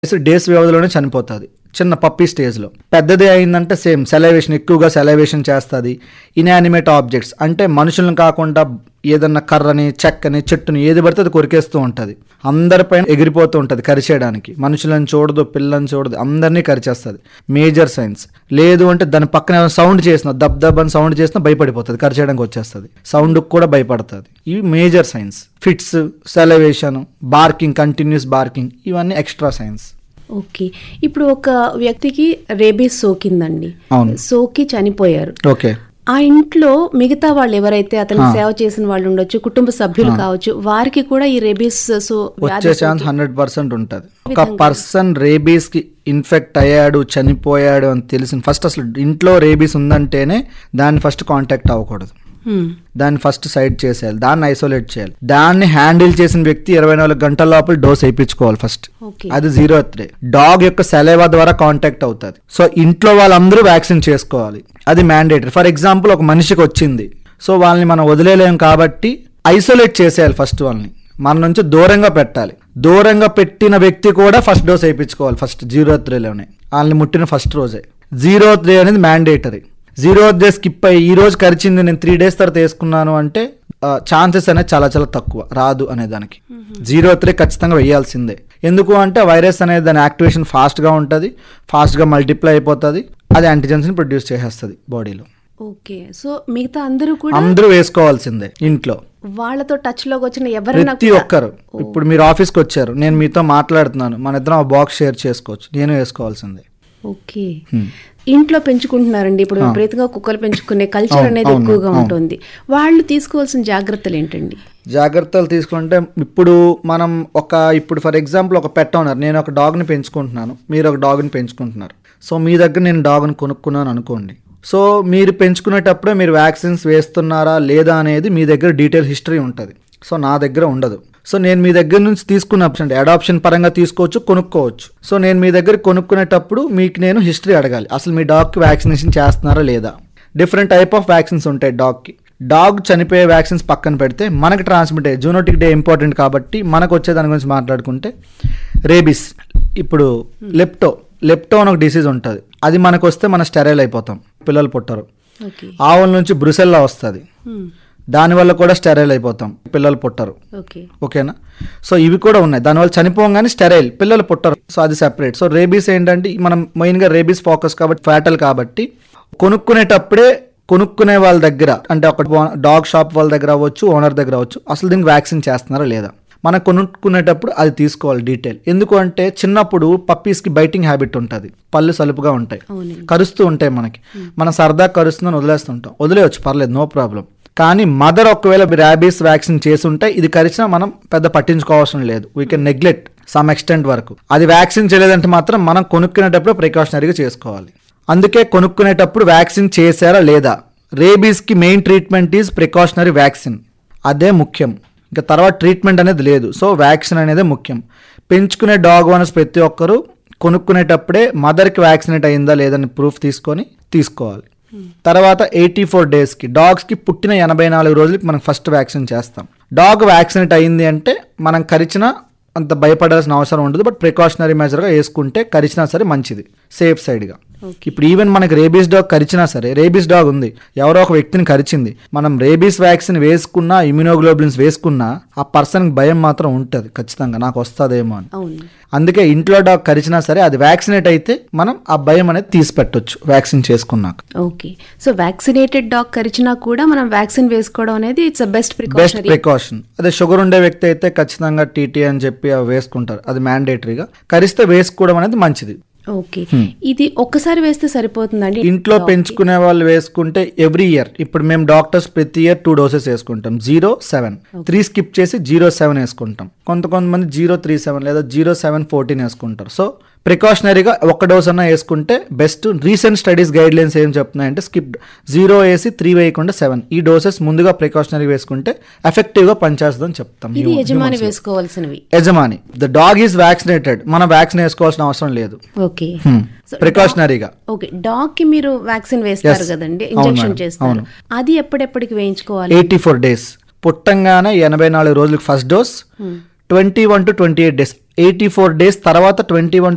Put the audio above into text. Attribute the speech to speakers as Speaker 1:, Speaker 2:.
Speaker 1: Days వ్యవధిలోనే చనిపోతుంది చిన్న పప్పీ స్టేజ్లో పెద్దది అయిందంటే సేమ్ సెలవేషన్ ఎక్కువగా సెలవేషన్ చేస్తుంది ఇన్యానిమేట్ ఆబ్జెక్ట్స్ అంటే మనుషులను కాకుండా ఏదన్నా కర్రని చెక్కని చెట్టుని ఏది పడితే అది కొరికేస్తూ ఉంటుంది అందరిపైన ఎగిరిపోతూ ఉంటుంది కరిచేయడానికి మనుషులను చూడదు పిల్లని చూడదు అందరినీ కరిచేస్తుంది మేజర్ సైన్స్ లేదు అంటే దాని పక్కన సౌండ్ చేసిన దబ్ దబ్ అని సౌండ్ చేసినా భయపడిపోతుంది కరిచేయడానికి వచ్చేస్తుంది సౌండ్కి కూడా భయపడుతుంది ఇవి major signs fits salivation barking continuous barking ఇవన్నీ ఎక్స్ట్రా సైన్స్
Speaker 2: ఓకే ఇప్పుడు ఒక వ్యక్తికి రేబీస్ సోకిందండి
Speaker 1: అవును.
Speaker 2: సోకి చనిపోయారు
Speaker 1: ఓకే
Speaker 2: ఆ ఇంట్లో మిగతా వాళ్ళు ఎవరైతే అతనికి సేవ చేసిన వాళ్ళు ఉండొచ్చు కుటుంబ సభ్యులు కావచ్చు వారికి కూడా ఈ రేబీస్ సో
Speaker 1: వచ్చే ఛాన్స్ హండ్రెడ్ పర్సెంట్ ఉంటుంది ఒక పర్సన్ రేబీస్ కి ఇన్ఫెక్ట్ అయ్యాడు చనిపోయాడు అని తెలిసిన ఫస్ట్ అసలు ఇంట్లో రేబీస్ ఉందంటేనే దాన్ని ఫస్ట్ కాంటాక్ట్ అవ్వకూడదు
Speaker 2: హ్మ్.
Speaker 1: దాన్ని ఫస్ట్ సైడ్ చేసేయాలి దాన్ని ఐసోలేట్ చేయాలి దాన్ని హ్యాండిల్ చేసిన వ్యక్తి ఇరవై నాలుగు గంటల లోపల డోస్ వేయించుకోవాలి ఫస్ట్
Speaker 2: ఓకే
Speaker 1: అది జీరో త్రీ డాగ్ యొక్క సెలైవా ద్వారా కాంటాక్ట్ అవుతుంది సో ఇంట్లో వాళ్ళందరూ వ్యాక్సిన్ చేసుకోవాలి అది మ్యాండేటరీ ఫర్ ఎగ్జాంపుల్ ఒక మనిషికి వచ్చింది సో వాళ్ళని మనం వదిలేలేం కాబట్టి ఐసోలేట్ చేసేయాలి ఫస్ట్ వాళ్ళని మన నుంచి దూరంగా పెట్టాలి దూరంగా పెట్టిన వ్యక్తి కూడా ఫస్ట్ డోస్ వేయించుకోవాలి ఫస్ట్ జీరో త్రీలోనే వాళ్ళని ముట్టిన ఫస్ట్ రోజే జీరో త్రీ అనేది మ్యాండేటరీ జీరో డే స్కిప్ అయ్యి ఈ రోజు కరిచింది నేను త్రీ డేస్ తర్వాత వేసుకున్నాను అంటే ఛాన్సెస్ అనేది చాలా చాలా తక్కువ రాదు అనే దానికి జీరో త్రీ ఖచ్చితంగా వేయాల్సిందే ఎందుకు అంటే వైరస్ అనేది దాని యాక్టివేషన్ ఫాస్ట్గా ఉంటుంది ఫాస్ట్గా మల్టిప్లై అయిపోతుంది అది యాంటీజెన్స్ని ప్రొడ్యూస్ చేసేస్తుంది బాడీలో
Speaker 2: ఓకే సో మిగతా అందరూ కూడా
Speaker 1: అందరూ వేసుకోవాల్సిందే ఇంట్లో
Speaker 2: వాళ్ళతో టచ్ లోకి వచ్చిన ఎవరైనా
Speaker 1: ప్రతి ఒక్కరు ఇప్పుడు మీరు ఆఫీస్కి వచ్చారు నేను మీతో మాట్లాడుతున్నాను మన ఇద్దరం ఆ బాక్స్ షేర్ చేసుకోవచ్చు నేను వేసుకోవాల్సిందే
Speaker 2: ఓకే ఇంట్లో పెంచుకుంటున్నారండి ఇప్పుడు విపరీతంగా కుక్కలు పెంచుకునే కల్చర్
Speaker 1: అవును,
Speaker 2: అనేది
Speaker 1: అవును,
Speaker 2: ఎక్కువగా
Speaker 1: అవును.
Speaker 2: ఉంటుంది వాళ్ళు తీసుకోవాల్సిన జాగ్రత్తలు ఏంటండి
Speaker 1: జాగ్రత్తలు తీసుకుంటే ఇప్పుడు మనం ఒక ఇప్పుడు ఫర్ ఎగ్జాంపుల్ ఒక పెట్ ఓనర్ నేను ఒక డాగ్ని పెంచుకుంటున్నాను మీరు ఒక డాగ్ని పెంచుకుంటున్నారు సో మీ దగ్గర నేను డాగ్ని కొనుక్కున్నాను అనుకోండి సో మీరు పెంచుకునేటప్పుడే మీరు వ్యాక్సిన్స్ వేస్తున్నారా లేదా అనేది మీ దగ్గర డీటెయిల్ హిస్టరీ ఉంటుంది సో నా దగ్గర ఉండదు సో నేను మీ దగ్గర నుంచి తీసుకున్న ఆప్షన్ అడాప్షన్ పరంగా తీసుకోవచ్చు కొనుక్కోవచ్చు సో నేను మీ దగ్గర కొనుక్కునేటప్పుడు మీకు నేను హిస్టరీ అడగాలి అసలు మీ డాగ్కి వ్యాక్సినేషన్ చేస్తున్నారా లేదా డిఫరెంట్ టైప్ ఆఫ్ వ్యాక్సిన్స్ ఉంటాయి డాగ్కి డాగ్ చనిపోయే వ్యాక్సిన్స్ పక్కన పెడితే మనకి ట్రాన్స్మిట్ అయ్యే జూనోటిక్ డే ఇంపార్టెంట్ కాబట్టి మనకు వచ్చే దాని గురించి మాట్లాడుకుంటే రేబిస్ ఇప్పుడు లెప్టో లెప్టో అని ఒక డిసీజ్ ఉంటుంది అది మనకు వస్తే మనం స్టెరైల్ అయిపోతాం పిల్లలు పుట్టరు
Speaker 2: ఓకే
Speaker 1: ఆవుల నుంచి బ్రుసెల్లా వస్తుంది దానివల్ల కూడా స్టెరైల్ అయిపోతాం పిల్లలు పుట్టరు
Speaker 2: ఓకే
Speaker 1: ఓకేనా సో ఇవి కూడా ఉన్నాయి దానివల్ల చనిపోగానే స్టెరైల్ పిల్లలు పుట్టరు సో అది సెపరేట్ సో రేబీస్ ఏంటంటే మనం మెయిన్గా రేబీస్ ఫోకస్ కాబట్టి ఫ్యాటల్ కాబట్టి కొనుక్కునేటప్పుడే కొనుక్కునే వాళ్ళ దగ్గర అంటే ఒక డాగ్ షాప్ వాళ్ళ దగ్గర అవ్వచ్చు ఓనర్ దగ్గర అవ్వచ్చు అసలు దీనికి వ్యాక్సిన్ చేస్తున్నారా లేదా మనం కొనుక్కునేటప్పుడు అది తీసుకోవాలి డీటెయిల్ ఎందుకు అంటే చిన్నప్పుడు పప్పీస్కి బైటింగ్ హ్యాబిట్ ఉంటుంది పళ్ళు సలుపుగా ఉంటాయి
Speaker 2: అవునండి
Speaker 1: కరుస్తూ ఉంటాయి మనకి మనం సరదా కరుస్తుందని వదిలేస్తుంటాం వదిలేయచ్చు పర్లేదు నో ప్రాబ్లం కానీ మదర్ ఒకవేళ ర్యాబీస్ వ్యాక్సిన్ చేసి ఉంటే ఇది కరిచినా మనం పెద్ద పట్టించుకోవాల్సిన లేదు we can neglect some extent వరకు అది వ్యాక్సిన్ చేయలేదంటే మాత్రం మనం కొనుక్కునేటప్పుడు ప్రికాషనరీగా చేసుకోవాలి అందుకే కొనుక్కునేటప్పుడు వ్యాక్సిన్ చేశారా లేదా రేబీస్కి main treatment is precautionary vaccine అదే ముఖ్యం ఇంకా తర్వాత ట్రీట్మెంట్ అనేది లేదు సో వ్యాక్సిన్ అనేది ముఖ్యం పెంచుకునే డాగ్ ఓనర్స్ ప్రతి ఒక్కరూ కొనుక్కునేటప్పుడే మదర్కి వ్యాక్సినేట్ అయిందా లేదని ప్రూఫ్ తీసుకొని తీసుకోవాలి తర్వాత ఎయిటీ ఫోర్ డేస్కి డాగ్స్కి పుట్టిన ఎనభై నాలుగు రోజులకి మనం ఫస్ట్ వ్యాక్సిన్ చేస్తాం డాగ్ వ్యాక్సినేట్ అయింది అంటే మనం కరిచిన అంత భయపడాల్సిన అవసరం ఉండదు బట్ ప్రికాషనరీ మెజర్గా వేసుకుంటే కరిచినా సరే మంచిది సేఫ్ సైడ్గా ఇప్పుడు ఈవెన్ మనకి రేబీస్ డాగ్ కరిచినా సరే రేబీస్ డాగ్ ఉంది ఎవరో ఒక వ్యక్తిని కరిచింది మనం రేబీస్ వ్యాక్సిన్ వేసుకున్నా ఇమ్యూనోగ్లోబులిన్స్ వేసుకున్నా ఆ పర్సన్కి భయం మాత్రం ఉంటుంది ఖచ్చితంగా నాకు వస్తుందేమో అని
Speaker 2: అవును
Speaker 1: అందుకే ఇంట్లో డాగ్ కరిచినా సరే అది వ్యాక్సినేట్ అయితే మనం ఆ భయం అనేది తీసి పెట్టొచ్చు వ్యాక్సిన్ చేసుకున్నాక
Speaker 2: ఓకే సో వ్యాక్సినేటెడ్ డాగ్ కరిచినా కూడా మనం వ్యాక్సిన్ వేసుకోవడం అనేది it's best
Speaker 1: best
Speaker 2: precautionary
Speaker 1: precaution అదే షుగర్ ఉండే వ్యక్తి అయితే ఖచ్చితంగా టీటీ అని చెప్పి అవి వేసుకుంటారు అది మ్యాండేటరీగా కరిస్తే వేసుకోవడం అనేది మంచిది
Speaker 2: ఓకే ఇది ఒక్కసారి వేస్తే సరిపోతుందండి
Speaker 1: ఇంట్లో పెంచుకునే వాళ్ళు వేసుకుంటే ఎవ్రీ ఇయర్ ఇప్పుడు మేము డాక్టర్స్ ప్రతి ఇయర్ టూ డోసెస్ వేసుకుంటాం జీరో సెవెన్ త్రీ స్కిప్ చేసి జీరో సెవెన్ వేసుకుంటాం కొంత కొంతమంది జీరో త్రీ సెవెన్ లేదా జీరో సెవెన్ ఫోర్టీన్ వేసుకుంటారు సో ప్రికాషనరీగా ఒక డోస్ అన్న వేసుకుంటే best recent studies guidelines ఏం చెప్తున్నాయంటే స్కిప్ జీరో వేసి త్రీ వేయకుండా సెవెన్ ఈ డోసెస్ ముందుగా ప్రికాషనరీ వేసుకుంటే ఎఫెక్టివ్గా పనిచేస్తుందని చెప్తాం
Speaker 2: ఇది యజమాని వేసుకోవాల్సినవి
Speaker 1: యజమాని ద డాగ్ ఈజ్ వ్యాక్సినేటెడ్ మనం వ్యాక్సిన్ వేసుకోవాల్సిన అవసరం లేదు
Speaker 2: ఓకే
Speaker 1: ప్రికాషనరీగా
Speaker 2: ఓకే డాగ్ కి మీరు వ్యాక్సిన్ వేస్తారు కదండి
Speaker 1: అవును
Speaker 2: ఇంజెక్షన్
Speaker 1: మేడం,
Speaker 2: చేస్తారు
Speaker 1: అవును.
Speaker 2: అది ఎప్పుడెప్పటికి వేయించుకోవాలి
Speaker 1: ఎయిటీ ఫోర్ డేస్ పుట్టంగానే ఎనభై నాలుగు రోజులకు first dose twenty one to twenty eight days eighty four days తర్వాత ట్వంటీ వన్